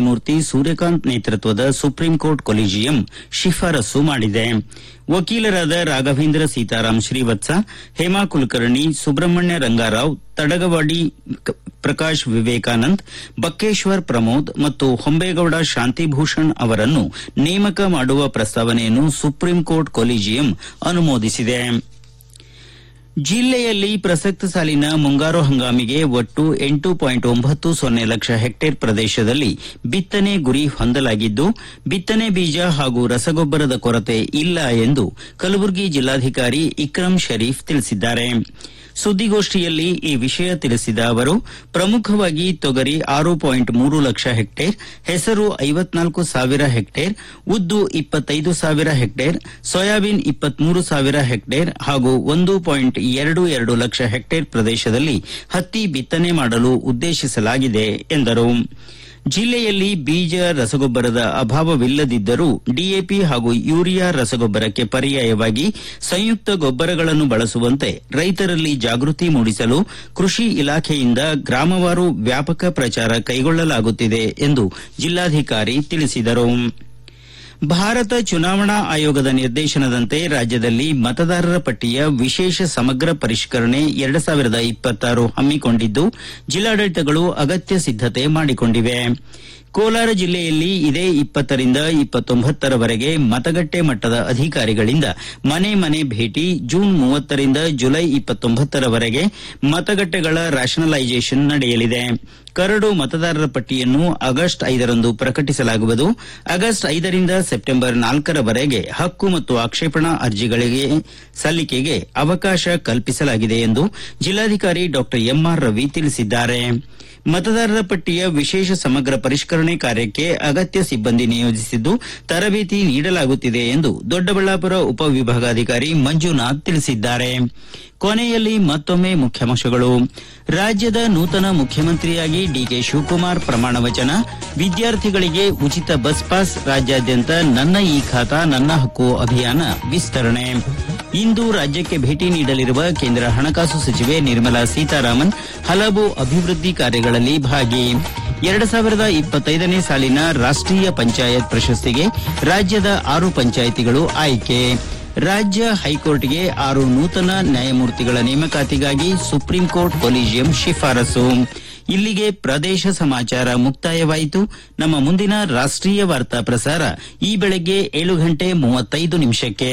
ನ್ಯಾಯಮೂರ್ತಿ ಸೂರ್ಯಕಾಂತ್ ನೇತೃತ್ವದ supreme court collegium ಶಿಫಾರಸು ಮಾಡಿದೆ ವಕೀಲರಾದ ರಾಘವೇಂದ್ರ ಸೀತಾರಾಮ್ ಶ್ರೀವತ್ಸ ಹೇಮಾ ಕುಲಕರ್ಣಿ ಸುಬ್ರಹ್ಮಣ್ಯ ರಂಗಾರಾವ್ ತಡಗವಾಡಿ ಕ- ಪ್ರಕಾಶ್ ವಿವೇಕಾನಂದ್ ಬಕ್ಕೇಶ್ವರ್ ಪ್ರಮೋದ್ ಮತ್ತು ಹೊಂಬೇಗೌಡ ಶಾಂತಿಭೂಷಣ್ ಅವರನ್ನು ನೇಮಕ ಮಾಡುವ ಪ್ರಸ್ತಾವನೆಯನ್ನು ಸುಪ್ರೀಂ ಕೋರ್ಟ್ ಕೊಲಿಜಿಯಂ ಅನುಮೋದಿಸಿದೆ ಜಿಲ್ಲೆಯಲ್ಲಿ ಪ್ರಸಕ್ತ ಸಾಲಿನ ಮುಂಗಾರು ಹಂಗಾಮಿಗೆ ಒಟ್ಟು ಎಂಟು ಪಾಯಿಂಟ್ ಒಂಬತ್ತು ಸೊನ್ನೆ ಲಕ್ಷ ಹೆಕ್ಟೇರ್ ಪ್ರದೇಶದಲ್ಲಿ ಬಿತ್ತನೆ ಗುರಿ ಹೊಂದಲಾಗಿದ್ದು ಬಿತ್ತನೆ ಬೀಜ ಹಾಗೂ ರಸಗೊಬ್ಬರದ ಕೊರತೆ ಇಲ್ಲ ಎಂದು ಕಲಬುರಗಿ ಜಿಲ್ಲಾಧಿಕಾರಿ ಇಕ್ರಂ ಶರೀಫ್ ತಿಳಿಸಿದ್ದಾರೆ ಸುದ್ದಿಗೋಷ್ಠಿಯಲ್ಲಿ ಈ ವಿಷಯ ತಿಳಿಸಿದ ಅವರು ಪ್ರಮುಖವಾಗಿ ತೊಗರಿ ಆರು ಪಾಯಿಂಟ್ ಮೂರು ಲಕ್ಷ ಹೆಕ್ಟೇರ್ ಹೆಸರು ಐವತ್ನಾಲ್ಕು ಸಾವಿರ ಹೆಕ್ಟೇರ್ ಉದ್ದು ಇಪ್ಪತ್ತೈದು ಸಾವಿರ ಹೆಕ್ಟೇರ್ ಸೋಯಾಬೀನ್ ಇಪ್ಪತ್ಮೂರು ಸಾವಿರ ಹೆಕ್ಟೇರ್ ಹಾಗೂ ಒಂದು ಪಾಯಿಂಟ್ ಎರಡು ಎರಡು ಲಕ್ಷ ಹೆಕ್ಟೇರ್ ಪ್ರದೇಶದಲ್ಲಿ ಹತ್ತಿ ಬಿತ್ತನೆ ಮಾಡಲು ಉದ್ದೇಶಿಸಲಾಗಿದೆ ಎಂದರು ಜಿಲ್ಲೆಯಲ್ಲಿ ಬೀಜ ರಸಗೊಬ್ಬರದ ಅಭಾವವಿಲ್ಲದಿದ್ದರೂ ಡಿಎಪಿ ಹಾಗೂ ಯೂರಿಯಾ ರಸಗೊಬ್ಬರಕ್ಕೆ ಪರ್ಯಾಯವಾಗಿ ಸಂಯುಕ್ತ ಗೊಬ್ಬರಗಳನ್ನು ಬಳಸುವಂತೆ ರೈತರಲ್ಲಿ ಜಾಗೃತಿ ಮೂಡಿಸಲು ಕೃಷಿ ಇಲಾಖೆಯಿಂದ ಗ್ರಾಮವಾರು ವ್ಯಾಪಕ ಪ್ರಚಾರ ಕೈಗೊಳ್ಳಲಾಗುತ್ತಿದೆ ಎಂದು ಜಿಲ್ಲಾಧಿಕಾರಿ ತಿಳಿಸಿದರು ಭಾರತ ಚುನಾವಣಾ ಆಯೋಗದ ನಿರ್ದೇಶನದಂತೆ ರಾಜ್ಯದಲ್ಲಿ ಮತದಾರರ ಪಟ್ಟಿಯ ವಿಶೇಷ ಸಮಗ್ರ ಪರಿಷ್ಕರಣೆ ಎರಡು ಸಾವಿರದ ಇಪ್ಪತ್ತಾರು ಹಮ್ಮಿಕೊಂಡಿದ್ದು ಜಿಲ್ಲಾಡಳಿತಗಳು ಅಗತ್ಯ ಸಿದ್ದತೆ ಮಾಡಿಕೊಂಡಿವೆ ಕೋಲಾರ ಜಿಲ್ಲೆಯಲ್ಲಿ ಇದೇ ಇಪ್ಪತ್ತರಿಂದ ಇಪ್ಪತ್ತೊಂಬತ್ತರವರೆಗೆ ಮತಗಟ್ಟೆ ಮಟ್ಟದ ಅಧಿಕಾರಿಗಳಿಂದ ಮನೆ ಮನೆ ಭೇಟಿ ಜೂನ್ ಮೂವತ್ತರಿಂದ ಜುಲೈ ಇಪ್ಪತ್ತೊಂಬತ್ತರವರೆಗೆ ಮತಗಟ್ಟೆಗಳ ರ್ಯಾಷನಲೈಸೇಷನ್ ನಡೆಯಲಿದೆ ಕರಡು ಮತದಾರರ ಪಟ್ಟಿಯನ್ನು ಆಗಸ್ಟ್ ಐದರಂದು ಪ್ರಕಟಿಸಲಾಗುವುದು ಆಗಸ್ಟ್ ಐದರಿಂದ ಸೆಪ್ಟೆಂಬರ್ ನಾಲ್ಕರವರೆಗೆ ಹಕ್ಕು ಮತ್ತು ಆಕ್ಷೇಪಣಾ ಅರ್ಜಿಗಳಿಗೆ ಸಲ್ಲಿಕೆಗೆ ಅವಕಾಶ ಕಲ್ಪಿಸಲಾಗಿದೆ ಎಂದು ಜಿಲ್ಲಾಧಿಕಾರಿ ಡಾ ಎಂಆರ್ ರವಿ ತಿಳಿಸಿದ್ದಾರೆ ಮತದಾರರ ಪಟ್ಟಿಯ ವಿಶೇಷ ಸಮಗ್ರ ಪರಿಷ್ಕರಣೆ ಕಾರ್ಯಕ್ಕೆ ಅಗತ್ಯ ಸಿಬ್ಬಂದಿ ನಿಯೋಜಿಸಿದ್ದು ತರಬೇತಿ ನೀಡಲಾಗುತ್ತಿದೆ ಎಂದು ದೊಡ್ಡಬಳ್ಳಾಪುರ ಉಪವಿಭಾಗಾಧಿಕಾರಿ ಮಂಜುನಾಥ್ ತಿಳಿಸಿದ್ದಾರೆ ಕೊನೆಯಲ್ಲಿ ಮತ್ತೊಮ್ಮೆ ಮುಖ್ಯಾಂಶಗಳು ರಾಜ್ಯದ ನೂತನ ಮುಖ್ಯಮಂತ್ರಿಯಾಗಿ ಡಿಕೆ ಶಿವಕುಮಾರ್ ಪ್ರಮಾಣ ವಚನ ವಿದ್ಯಾರ್ಥಿಗಳಿಗೆ ಉಚಿತ ಬಸ್ ಪಾಸ್ ರಾಜ್ಯಾದ್ಯಂತ ನನ್ನ ಈ ಖಾತಾ ನನ್ನ ಹಕ್ಕು ಅಭಿಯಾನ ವಿಸ್ತರಣೆ ಇಂದು ರಾಜ್ಯಕ್ಕೆ ಭೇಟಿ ನೀಡಲಿರುವ ಕೇಂದ್ರ ಹಣಕಾಸು ಸಚಿವೆ ನಿರ್ಮಲಾ ಸೀತಾರಾಮನ್ ಹಲವು ಅಭಿವೃದ್ಧಿ ಕಾರ್ಯಗಳಲ್ಲಿ ಭಾಗಿ ಎರಡು ಸಾವಿರದ ಇಪ್ಪತ್ತೈದನೇ ಸಾಲಿನ ರಾಷ್ಟ್ರೀಯ ಪಂಚಾಯತ್ ಪ್ರಶಸ್ತಿಗೆ ರಾಜ್ಯದ ಆರು ಪಂಚಾಯಿತಿಗಳು ಆಯ್ಕೆ ರಾಜ್ಯ ಹೈಕೋರ್ಟ್ಗೆ ಆರು ನೂತನ ನ್ಯಾಯಮೂರ್ತಿಗಳ ನೇಮಕಾತಿಗಾಗಿ ಸುಪ್ರೀಂ ಕೋರ್ಟ್ ಕೊಲಿಜಿಯಂ ಶಿಫಾರಸು ಇಲ್ಲಿಗೆ ಪ್ರದೇಶ ಸಮಾಚಾರ ಮುಕ್ತಾಯವಾಯಿತು ನಮ್ಮ ಮುಂದಿನ ರಾಷ್ಟ್ರೀಯ ವಾರ್ತಾ ಪ್ರಸಾರ ಈ ಬೆಳಗ್ಗೆ ಏಳು ಗಂಟೆ ಮೂವತ್ತೈದು ನಿಮಿಷಕ್ಕೆ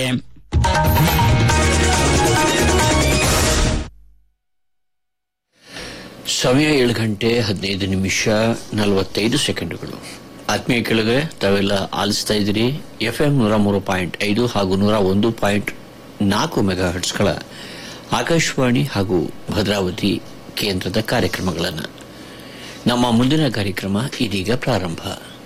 ಸಮಯ ಏಳು ಗಂಟೆ ಹದಿನೈದು ನಿಮಿಷ ನಲವತ್ತೈದು ಸೆಕೆಂಡುಗಳು ಆತ್ಮೀಯ ಕೆಳಗೆ ತಾವೆಲ್ಲ ಆಲಿಸ್ತಾ ಇದ್ದೀರಿ ಎಫ್ ಎಂ ನೂರ ಮೂರು ಪಾಯಿಂಟ್ ಐದು ಹಾಗೂ ನೂರ ಒಂದು ಪಾಯಿಂಟ್ ನಾಲ್ಕು ಮೆಗಾ ಹರ್ಟ್ಸ್ಗಳ ಆಕಾಶವಾಣಿ ಹಾಗೂ ಭದ್ರಾವತಿ ಕೇಂದ್ರದ ಕಾರ್ಯಕ್ರಮಗಳನ್ನು ನಮ್ಮ ಮುಂದಿನ ಕಾರ್ಯಕ್ರಮ ಇದೀಗ ಪ್ರಾರಂಭ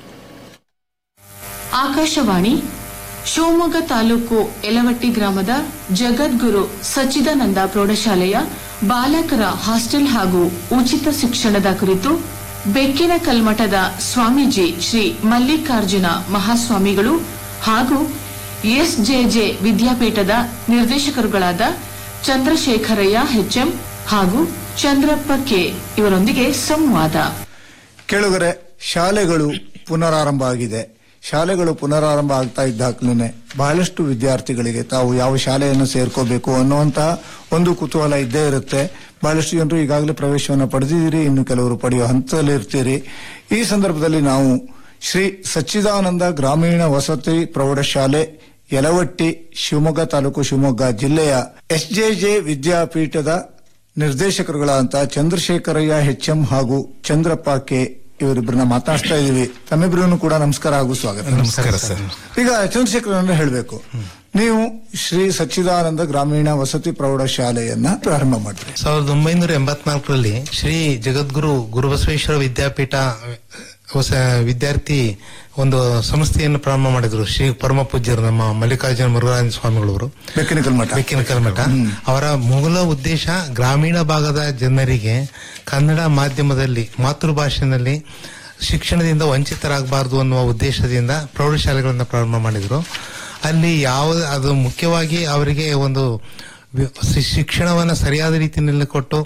ಆಕಾಶವಾಣಿ ಶಿವಮೊಗ್ಗ ತಾಲೂಕು ಯಲವಟ್ಟಿ ಗ್ರಾಮದ ಜಗದ್ಗುರು ಸಚ್ಚಿದಾನಂದ ಪ್ರೌಢಶಾಲೆಯ ಬಾಲಕರ ಹಾಸ್ಟೆಲ್ ಹಾಗೂ ಉಚಿತ ಶಿಕ್ಷಣದ ಕುರಿತು ಬೆಕ್ಕಿನ ಕಲ್ಮಠದ ಸ್ವಾಮೀಜಿ ಶ್ರೀ ಮಲ್ಲಿಕಾರ್ಜುನ ಮಹಾಸ್ವಾಮಿಗಳು ಹಾಗೂ ಎಸ್ಜೆಜೆ ವಿದ್ಯಾಪೀಠದ ನಿರ್ದೇಶಕರುಗಳಾದ ಚಂದ್ರಶೇಖರಯ್ಯ ಎಚ್ಎಂ ಹಾಗೂ ಚಂದ್ರಪ್ಪ ಕೆ ಇವರೊಂದಿಗೆ ಸಂವಾದ ಕೇಳುಗರೆ ಶಾಲೆಗಳು ಪುನರಾರಂಭ ಆಗಿದೆ ಶಾಲೆಗಳು ಪುನರಾರಂಭ ಆಗ್ತಾ ಇದ್ದಾಗ್ಲೇ ಬಹಳಷ್ಟು ವಿದ್ಯಾರ್ಥಿಗಳಿಗೆ ತಾವು ಯಾವ ಶಾಲೆಯನ್ನು ಸೇರ್ಕೋಬೇಕು ಅನ್ನುವಂತಹ ಒಂದು ಕುತೂಹಲ ಇದ್ದೇ ಇರುತ್ತೆ ಬಹಳಷ್ಟು ಜನರು ಈಗಾಗಲೇ ಪ್ರವೇಶವನ್ನು ಪಡೆದಿದ್ದೀರಿ ಇನ್ನು ಕೆಲವರು ಪಡೆಯುವ ಹಂತದಲ್ಲಿ ಇರ್ತೀರಿ ಈ ಸಂದರ್ಭದಲ್ಲಿ ನಾವು ಶ್ರೀ ಸಚ್ಚಿದಾನಂದ ಗ್ರಾಮೀಣ ವಸತಿ ಪ್ರೌಢಶಾಲೆ ಯಲವಟ್ಟಿ ಶಿವಮೊಗ್ಗ ತಾಲೂಕು ಶಿವಮೊಗ್ಗ ಜಿಲ್ಲೆಯ ಎಸ್ಜೆಜೆ ವಿದ್ಯಾಪೀಠದ ನಿರ್ದೇಶಕರುಗಳಾದಂತ ಚಂದ್ರಶೇಖರಯ್ಯ ಎಚ್ಎಂ ಹಾಗೂ ಚಂದ್ರಪ್ಪ ಕೆ ಇವರಿಬ್ಬರನ್ನ ಮಾತಾಡ್ತಾ ಇದೀವಿ ತಮ್ಮಿಬ್ಬರನ್ನು ಕೂಡ ನಮಸ್ಕಾರ ಹಾಗೂ ಸ್ವಾಗತ ನಮಸ್ಕಾರ ಸರ್ ಈಗ ಚಂದ್ರಶೇಖರ ಹೇಳಬೇಕು ನೀವು ಶ್ರೀ ಸಚ್ಚಿದಾನಂದ ಗ್ರಾಮೀಣ ವಸತಿ ಪ್ರೌಢಶಾಲೆಯನ್ನ ಪ್ರಾರಂಭ ಮಾಡಿದ್ರಿ ಸಾವಿರದ ಒಂಬೈನೂರ ಎಂಬತ್ನಾಲ್ಕರಲ್ಲಿ ಶ್ರೀ ಜಗದ್ಗುರು ಗುರುಬಸವೇಶ್ವರ ವಿದ್ಯಾಪೀಠ ಹೊಸ ವಿದ್ಯಾರ್ಥಿ ಒಂದು ಸಂಸ್ಥೆಯನ್ನು ಪ್ರಾರಂಭ ಮಾಡಿದ್ರು ಶ್ರೀ ಪರಮ ಪೂಜ್ಯರು ನಮ್ಮ ಮಲ್ಲಿಕಾರ್ಜುನ ಮುರುಘರಾಜ ಸ್ವಾಮಿಗಳವರು ಬೆಕ್ಕಿನಕಲ್ ಮಠ ಬೆಕ್ಕಿನಕಲ್ ಮಠ ಅವರ ಮೂಲ ಉದ್ದೇಶ ಗ್ರಾಮೀಣ ಭಾಗದ ಜನರಿಗೆ ಕನ್ನಡ ಮಾಧ್ಯಮದಲ್ಲಿ ಮಾತೃಭಾಷೆಯಲ್ಲಿ ಶಿಕ್ಷಣದಿಂದ ವಂಚಿತರಾಗಬಾರದು ಅನ್ನುವ ಉದ್ದೇಶದಿಂದ ಪ್ರೌಢಶಾಲೆಗಳನ್ನ ಪ್ರಾರಂಭ ಮಾಡಿದ್ರು ಅಲ್ಲಿ ಯಾವ ಅದು ಮುಖ್ಯವಾಗಿ ಅವರಿಗೆ ಒಂದು ವಿ- ಶಿ- ಶಿಕ್ಷಣವನ್ನ ಸರಿಯಾದ ರೀತಿಯಲ್ಲಿ ಕೊಟ್ಟು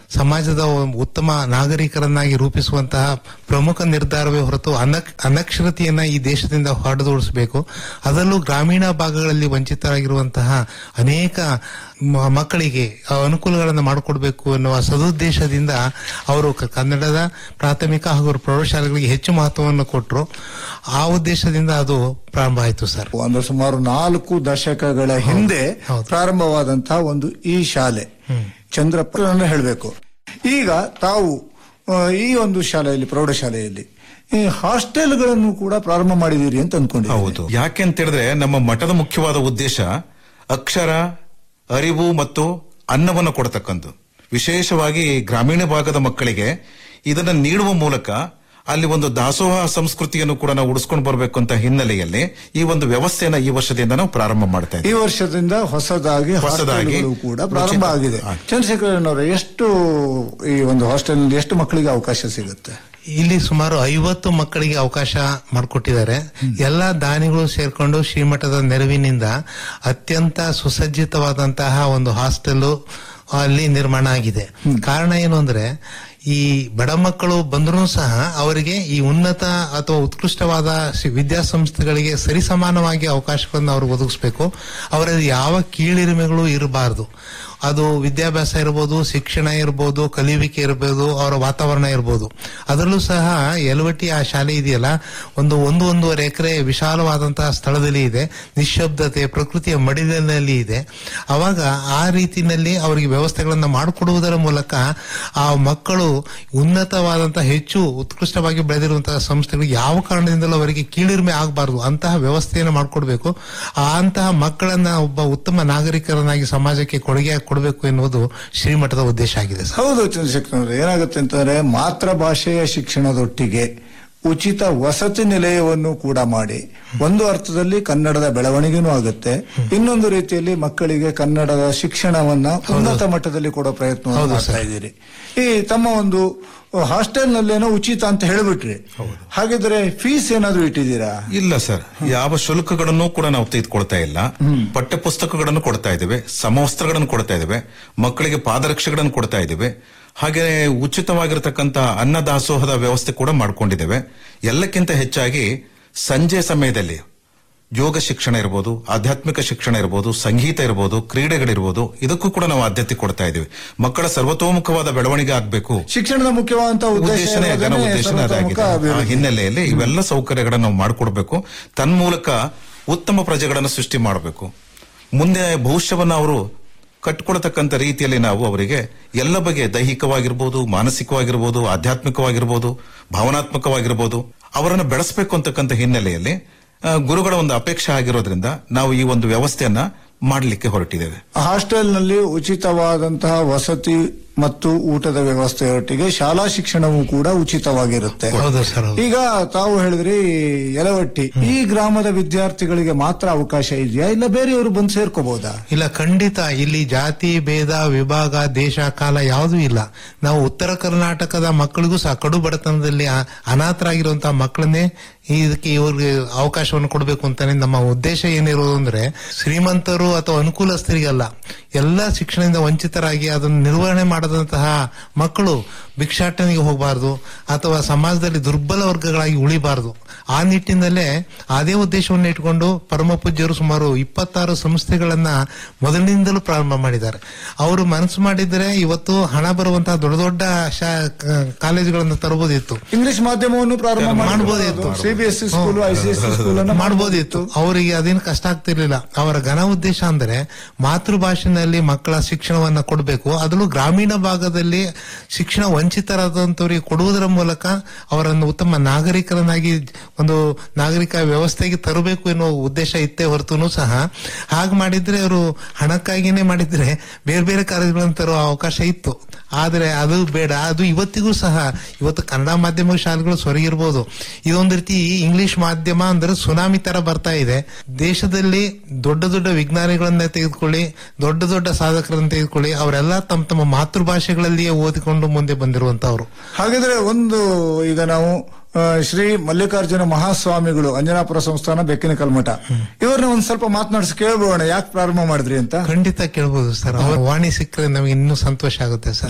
ಸಮಾಜದ ಒಂದು ಉತ್ತಮ ನಾಗರಿಕರನ್ನಾಗಿ ರೂಪಿಸುವಂತಹ ಪ್ರಮುಖ ನಿರ್ಧಾರವೇ ಹೊರತು ಅನಕ್ ಅನಕ್ಷರತೆಯನ್ನ ಈ ದೇಶದಿಂದ ಹೊಡೆದೋಡಿಸಬೇಕು ಅದರಲ್ಲೂ ಗ್ರಾಮೀಣ ಭಾಗಗಳಲ್ಲಿ ವಂಚಿತರಾಗಿರುವಂತಹ ಅನೇಕ ಮ- ಮಕ್ಕಳಿಗೆ ಆ ಅನುಕೂಲಗಳನ್ನು ಮಾಡಿಕೊಡ್ಬೇಕು ಎನ್ನುವ ಸದುದ್ದೇಶದಿಂದ ಅವರು ಕ- ಕನ್ನಡದ ಪ್ರಾಥಮಿಕ ಹಾಗೂ ಪ್ರೌಢಶಾಲೆಗಳಿಗೆ ಹೆಚ್ಚು ಮಹತ್ವವನ್ನು ಕೊಟ್ಟರು ಆ ಉದ್ದೇಶದಿಂದ ಅದು ಪ್ರಾರಂಭ ಆಯಿತು ಸರ್ ಅಂದ್ರೆ ಸುಮಾರು ನಾಲ್ಕು ದಶಕಗಳ ಹಿಂದೆ ಹೌದು. ಪ್ರಾರಂಭವಾದಂತಹ ಒಂದು ಈ ಶಾಲೆ ಚಂದ್ರಪ್ಪ ಹೇಳಬೇಕು ಈಗ ತಾವು ಆ, ಈ ಒಂದು ಶಾಲೆಯಲ್ಲಿ ಪ್ರೌಢಶಾಲೆಯಲ್ಲಿ ಈ ಹಾಸ್ಟೆಲ್ಗಳನ್ನು ಕೂಡ ಪ್ರಾರಂಭ ಮಾಡಿದ್ದೀರಿ ಅಂತ ಅನ್ಕೊಂಡಿದ್ದೀನಿ ಹೌದು ಯಾಕೆ ಅಂತ ಹೇಳಿದ್ರೆ ನಮ್ಮ ಮಠದ ಮುಖ್ಯವಾದ ಉದ್ದೇಶ ಅಕ್ಷರ ಅರಿವು ಮತ್ತು ಅನ್ನವನ್ನು ಕೊಡತಕ್ಕಂಥ ವಿಶೇಷವಾಗಿ ಗ್ರಾಮೀಣ ಭಾಗದ ಮಕ್ಕಳಿಗೆ ಇದನ್ನ ನೀಡುವ ಮೂಲಕ ಅಲ್ಲಿ ಒಂದು ದಾಸೋಹ ಸಂಸ್ಕೃತಿಯನ್ನು ಕೂಡ ನಾವು ಉಳಿಸ್ಕೊಂಡು ಬರಬೇಕು ಅಂತ ಹಿನ್ನೆಲೆಯಲ್ಲಿ ಈ ಒಂದು ವ್ಯವಸ್ಥೆಯನ್ನ ಈ ವರ್ಷದಿಂದ ನಾವು ಪ್ರಾರಂಭ ಮಾಡ್ತಾ ಈ ಇದ್ದೀವಿ ವರ್ಷದಿಂದ ಹೊಸದಾಗಿ ಹೊಸದಾಗಿ ಹಾಸ್ಟೆಲ್ಗಳು ಕೂಡ ಪ್ರಾರಂಭ ಉಚಿತ. ಆಗಿದೆ ಹಾ. ಚಂದ್ರಶೇಖರನವರೇ ಎಷ್ಟು ಈ ಒಂದು ಹಾಸ್ಟೆಲ್ ಎಷ್ಟು ಮಕ್ಕಳಿಗೆ ಅವಕಾಶ ಸಿಗುತ್ತೆ ಇಲ್ಲಿ ಸುಮಾರು ಐವತ್ತು ಮಕ್ಕಳಿಗೆ ಅವಕಾಶ ಮಾಡಿಕೊಟ್ಟಿದ್ದಾರೆ ಎಲ್ಲಾ ದಾನಿಗಳು ಸೇರ್ಕೊಂಡು ಶ್ರೀಮಠದ ನೆರವಿನಿಂದ ಅತ್ಯಂತ ಸುಸಜ್ಜಿತವಾದಂತಹ ಒಂದು ಹಾಸ್ಟೆಲ್ ಅಲ್ಲಿ ನಿರ್ಮಾಣ ಆಗಿದೆ ಕಾರಣ ಏನು ಅಂದ್ರೆ ಈ ಬಡ ಮಕ್ಕಳು ಬಂದರೂ ಸಹ ಅವರಿಗೆ ಈ ಉನ್ನತ ಅಥವಾ ಉತ್ಕೃಷ್ಟವಾದ ಶಿ- ವಿದ್ಯಾಸಂಸ್ಥೆಗಳಿಗೆ ಸರಿಸಮಾನವಾಗಿ ಅವಕಾಶಗಳನ್ನು ಅವ್ರಿಗೆ ಒದಗಿಸ್ಬೇಕು ಅವರಲ್ಲಿ ಯಾವ ಕೀಳಿರಿಮೆಗಳು ಇರಬಾರದು ಅದು ವಿದ್ಯಾಭ್ಯಾಸ ಇರ್ಬೋದು ಶಿಕ್ಷಣ ಇರ್ಬೋದು ಕಲಿಯುವಿಕೆ ಇರ್ಬೋದು ಅವರ ವಾತಾವರಣ ಇರ್ಬೋದು ಅದರಲ್ಲೂ ಸಹ ಯಲವಟ್ಟಿ ಆ ಶಾಲೆ ಇದೆಯಲ್ಲ ಒಂದು ಒಂದು ಒಂದೂವರೆ ಎಕರೆ ವಿಶಾಲವಾದಂತಹ ಸ್ಥಳದಲ್ಲಿ ಇದೆ ನಿಶ್ಶಬ್ದತೆ ಪ್ರಕೃತಿಯ ಮಡಿಲಿನಲ್ಲಿ ಇದೆ ಅವಾಗ ಆ ರೀತಿಯಲ್ಲಿ ಅವರಿಗೆ ವ್ಯವಸ್ಥೆಗಳನ್ನ ಮಾಡಿಕೊಡುವುದರ ಮೂಲಕ ಆ ಮಕ್ಕಳು ಉನ್ನತವಾದಂತಹ ಹೆಚ್ಚು ಉತ್ಕೃಷ್ಟವಾಗಿ ಬೆಳೆದಿರುವಂತಹ ಸಂಸ್ಥೆಗಳು ಯಾವ ಕಾರಣದಿಂದಲೂ ಅವರಿಗೆ ಕೀಳಿರಿಮೆ ಆಗಬಾರದು ಅಂತಹ ವ್ಯವಸ್ಥೆಯನ್ನು ಮಾಡಿಕೊಡ್ಬೇಕು ಆ ಅಂತಹ ಮಕ್ಕಳನ್ನ ಒಬ್ಬ ಉತ್ತಮ ನಾಗರಿಕರನ್ನಾಗಿ ಸಮಾಜಕ್ಕೆ ಕೊಡುಗೆ ಕೊಡಬೇಕು ಎನ್ನುವುದು ಶ್ರೀಮಠದ ಉದ್ದೇಶ ಆಗಿದೆ ಸರ್ ಹೌದು ಚಂದ್ರಶೇಖರ್ ಏನಾಗುತ್ತೆ ಅಂತಂದ್ರೆ ಮಾತೃಭಾಷೆಯ ಶಿಕ್ಷಣದೊಟ್ಟಿಗೆ ಉಚಿತ ವಸತಿ ನಿಲಯವನ್ನು ಕೂಡ ಮಾಡಿ ಒಂದು ಅರ್ಥದಲ್ಲಿ ಕನ್ನಡದ ಬೆಳವಣಿಗೆನೂ ಆಗುತ್ತೆ ಇನ್ನೊಂದು ರೀತಿಯಲ್ಲಿ ಮಕ್ಕಳಿಗೆ ಕನ್ನಡದ ಶಿಕ್ಷಣವನ್ನ ಉನ್ನತ ಮಟ್ಟದಲ್ಲಿ ಕೊಡೋ ಪ್ರಯತ್ನ ಮಾಡ್ತಾ ಇದ್ದೀರಿ ಈ ತಮ್ಮ ಒಂದು ಹಾಸ್ಟೆಲ್ ನಲ್ಲೇನೋ ಉಚಿತ ಅಂತ ಹೇಳ್ಬಿಟ್ರಿ ಹಾಗಿದ್ರೆ ಫೀಸ್ ಏನಾದ್ರು ಇಟ್ಟಿದ್ದೀರಾ ಇಲ್ಲ ಸರ್ ಯಾವ ಶುಲ್ಕಗಳನ್ನು ಕೂಡ ನಾವು ತೆಗೆದುಕೊಳ್ತಾ ಇಲ್ಲ ಪಠ್ಯ ಪುಸ್ತಕಗಳನ್ನು ಕೊಡ್ತಾ ಇದ್ದೇವೆ ಸಮವಸ್ತ್ರಗಳನ್ನು ಕೊಡ್ತಾ ಇದ್ದೇವೆ ಮಕ್ಕಳಿಗೆ ಪಾದರಕ್ಷೆಗಳನ್ನು ಕೊಡ್ತಾ ಇದ್ದೇವೆ ಹಾಗೆ ಉಚಿತವಾಗಿರತಕ್ಕಂತ ಅನ್ನದಾಸೋಹದ ವ್ಯವಸ್ಥೆ ಕೂಡ ಮಾಡ್ಕೊಂಡಿದ್ದೇವೆ ಎಲ್ಲಕ್ಕಿಂತ ಹೆಚ್ಚಾಗಿ ಸಂಜೆ ಸಮಯದಲ್ಲಿ ಯೋಗ ಶಿಕ್ಷಣ ಇರ್ಬೋದು ಆಧ್ಯಾತ್ಮಿಕ ಶಿಕ್ಷಣ ಇರ್ಬೋದು ಸಂಗೀತ ಇರ್ಬೋದು ಕ್ರೀಡೆಗಳಿರ್ಬೋದು ಇದಕ್ಕೂ ಕೂಡ ನಾವು ಆದ್ಯತೆ ಕೊಡ್ತಾ ಇದ್ದೀವಿ ಮಕ್ಕಳ ಸರ್ವತೋಮುಖವಾದ ಬೆಳವಣಿಗೆ ಆಗಬೇಕು ಶಿಕ್ಷಣದ ಮುಖ್ಯವಾದಂತಹ ಉದ್ದೇಶ ಉದ್ದೇಶನೇ ಘನ ಇರೋದನ್ನೇ ಉದ್ದೇಶನೇ ಸರ್ವತೋಮುಖ ಅದಾಗಿದೆ ಆ ಅಭಿವೃದ್ಧಿ. ಹಿನ್ನೆಲೆಯಲ್ಲಿ ಇವೆಲ್ಲ ಸೌಕರ್ಯಗಳನ್ನು ನಾವು ಮಾಡಿಕೊಡ್ಬೇಕು ತನ್ಮೂಲಕ ಉತ್ತಮ ಪ್ರಜೆಗಳನ್ನು ಸೃಷ್ಟಿ ಮಾಡಬೇಕು ಮುಂದೆ ಭವಿಷ್ಯವನ್ನ ಅವರು ಕಟ್ಕೊಳ್ತಕ್ಕಂಥ ರೀತಿಯಲ್ಲಿ ನಾವು ಅವರಿಗೆ ಎಲ್ಲ ಬಗೆಯ ದೈಹಿಕವಾಗಿರ್ಬೋದು ಮಾನಸಿಕವಾಗಿರ್ಬೋದು ಆಧ್ಯಾತ್ಮಿಕವಾಗಿರ್ಬೋದು ಭಾವನಾತ್ಮಕವಾಗಿರ್ಬೋದು ಅವರನ್ನು ಬೆಳೆಸಬೇಕು ಅಂತಕ್ಕಂಥ ಹಿನ್ನೆಲೆಯಲ್ಲಿ ಆ, ಗುರುಗಳ ಒಂದು ಅಪೇಕ್ಷೆ ಆಗಿರೋದ್ರಿಂದ ನಾವು ಈ ಒಂದು ವ್ಯವಸ್ಥೆಯನ್ನ ಮಾಡಲಿಕ್ಕೆ ಹೊರಟಿದ್ದೇವೆ ಹಾಸ್ಟೆಲ್ ನಲ್ಲಿ ಉಚಿತವಾದಂತಹ ವಸತಿ ಮತ್ತು ಊಟದ ವ್ಯವಸ್ಥೆಯೊಟ್ಟಿಗೆ ಶಾಲಾ ಶಿಕ್ಷಣವೂ ಕೂಡ ಉಚಿತವಾಗಿರುತ್ತೆ ಹೌದು ಸರ್ ಹೌದು. ಈಗ ತಾವು ಹೇಳಿದ್ರಿ ಯಲವಟ್ಟಿ ಈ ಗ್ರಾಮದ ವಿದ್ಯಾರ್ಥಿಗಳಿಗೆ ಮಾತ್ರ ಅವಕಾಶ ಇದೆಯಾ ಇಲ್ಲ ಬೇರೆಯವರು ಬಂದು ಸೇರ್ಕೋಬಹುದಾ ಇಲ್ಲ ಖಂಡಿತ ಇಲ್ಲಿ ಜಾತಿ ಭೇದ ವಿಭಾಗ ದೇಶ ಕಾಲ ಯಾವುದೂ ಇಲ್ಲ ನಾವು ಉತ್ತರ ಕರ್ನಾಟಕದ ಮಕ್ಕಳಿಗೂ ಸಹ ಕಡು ಬಡತನದಲ್ಲಿ ಅ- ಅನಾಥರಾಗಿರುವಂತಹ ಮಕ್ಕಳನ್ನೇ ಇದಕ್ಕೆ ಇವ್ರಿಗೆ ಅವಕಾಶವನ್ನು ಕೊಡಬೇಕು ಅಂತಾನೆ ನಮ್ಮ ಉದ್ದೇಶ ಏನಿರೋದು ಅಂದ್ರೆ ಶ್ರೀಮಂತರು ಅಥವಾ ಅನುಕೂಲಸ್ಥರಿಗಲ್ಲ ಎಲ್ಲ ಶಿಕ್ಷಣದಿಂದ ವಂಚಿತರಾಗಿ ಅದನ್ನು ನಿರ್ವಹಣೆ ಮಾಡದಂತಹ ಮಕ್ಕಳು ಭಿಕ್ಷಾಟನೆಗೆ ಹೋಗಬಾರದು ಅಥವಾ ಸಮಾಜದಲ್ಲಿ ದುರ್ಬಲ ವರ್ಗಗಳಾಗಿ ಉಳಿಬಾರದು ಆ ನಿಟ್ಟಿನಲ್ಲೇ ಅದೇ ಉದ್ದೇಶವನ್ನು ಇಟ್ಕೊಂಡು ಪರಮ ಪೂಜ್ಯರು ಸುಮಾರು ಇಪ್ಪತ್ತಾರು ಸಂಸ್ಥೆಗಳನ್ನ ಮೊದಲಿನಿಂದಲೂ ಪ್ರಾರಂಭ ಮಾಡಿದ್ದಾರೆ ಅವರು ಮನಸ್ಸು ಮಾಡಿದ್ರೆ ಇವತ್ತು ಹಣ ಬರುವಂತಹ ದೊಡ್ಡ ದೊಡ್ಡ ಶಾ- ಕ- ಕಾಲೇಜುಗಳನ್ನು ತರಬಹುದಿತ್ತು ಇಂಗ್ಲಿಷ್ ಮಾಧ್ಯಮವನ್ನು ಪ್ರಾರಂಭ ಮಾಡ್ಬೋದಿತ್ತು. ಸಿಬಿಎಸ್ಇ ಸ್ಕೂಲ್ ಐಸಿಎಸ್ಸಿ ಸ್ಕೂಲ್ ಅನ್ನು ಮಾಡಬಹುದಿತ್ತು ಅವರಿಗೆ ಅದೇನು ಕಷ್ಟ ಆಗ್ತಿರ್ಲಿಲ್ಲ ಅವರ ಘನ ಉದ್ದೇಶ ಅಂದ್ರೆ ಮಾತೃಭಾಷೆನಲ್ಲಿ ಮಕ್ಕಳ ಶಿಕ್ಷಣವನ್ನ ಕೊಡಬೇಕು ಅದರಲ್ಲೂ ಗ್ರಾಮೀಣ ಭಾಗದಲ್ಲಿ ಶಿಕ್ಷಣ ವಂಚಿತರಾದಂತವರಿಗೆ ಕೊಡುವುದರ ಮೂಲಕ ಅವರನ್ನು ಉತ್ತಮ ನಾಗರಿಕರನ್ನಾಗಿ ಒಂದು ನಾಗರಿಕ ವ್ಯವಸ್ಥೆಗೆ ತರಬೇಕು ಎನ್ನುವ ಉದ್ದೇಶ ಇತ್ತೇ ಹೊರತುನು ಸಹ ಹಾಗೆ ಮಾಡಿದ್ರೆ ಅವರು ಹಣಕ್ಕಾಗಿನೇ ಮಾಡಿದ್ರೆ ಬೇರೆ ಬೇರೆ ಕಾಲೇಜುಗಳನ್ನು ತರುವ ಅವಕಾಶ ಇತ್ತು ಆದರೆ ಅದು ಬೇಡ ಅದು ಇವತ್ತಿಗೂ ಸಹ ಇವತ್ತು ಕನ್ನಡ ಮಾಧ್ಯಮ ಶಾಲೆಗಳು ಸೊರಗಿರ್ಬೋದು ಇದೊಂದು ರೀತಿ ಇಂಗ್ಲಿಷ್ ಮಾಧ್ಯಮ ಅಂದ್ರೆ ಸುನಾಮಿ ತರ ಬರ್ತಾ ಇದೆ ದೇಶದಲ್ಲಿ ದೊಡ್ಡ ದೊಡ್ಡ ವಿಜ್ಞಾನಿಗಳನ್ನ ತೆಗೆದುಕೊಳ್ಳಿ ದೊಡ್ಡ ದೊಡ್ಡ ಸಾಧಕರನ್ನ ತೆಗೆದುಕೊಳ್ಳಿ ಅವರೆಲ್ಲ ತಮ್ಮ ತಮ್ಮ ಮಾತೃಭಾಷೆಗಳಲ್ಲಿಯೇ ಓದಿಕೊಂಡು ಮುಂದೆ ಬಂದಿರುವಂತವ್ರು ಹಾಗಿದ್ರೆ ಒಂದು ಈಗ ನಾವು ಆ, ಶ್ರೀ ಮಲ್ಲಿಕಾರ್ಜುನ ಮಹಾಸ್ವಾಮಿಗಳು ಅಂಜನಾಪುರ ಸಂಸ್ಥಾನ ಬೆಕ್ಕಿನ ಕಲ್ಮಠ ಇವ್ರನ್ನ ಒಂದ್ ಸ್ವಲ್ಪ ಮಾತನಾಡಿಸಿ ಕೇಳ್ಬೋಣ ಯಾಕೆ ಪ್ರಾರಂಭ ಮಾಡಿದ್ರಿ ಅಂತ ಖಂಡಿತ ಕೇಳ್ಬೋದು ಸರ್ ಅವರ ವಾಣಿ ಸಿಕ್ಕರೆ ನಮಗೆ ಇನ್ನೂ ಸಂತೋಷ ಆಗುತ್ತೆ ಸರ್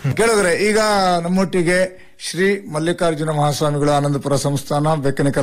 ಕೇಳಿದ್ರೆ ಈಗ ನಮ್ಮೊಟ್ಟಿಗೆ ಶ್ರೀ ಮಲ್ಲಿಕಾರ್ಜುನ ಮಹಾಸ್ವಾಮಿಗಳು ಆನಂದಪುರ ಸಂಸ್ಥಾನ ಬೆಕ್ಕನಕಲ್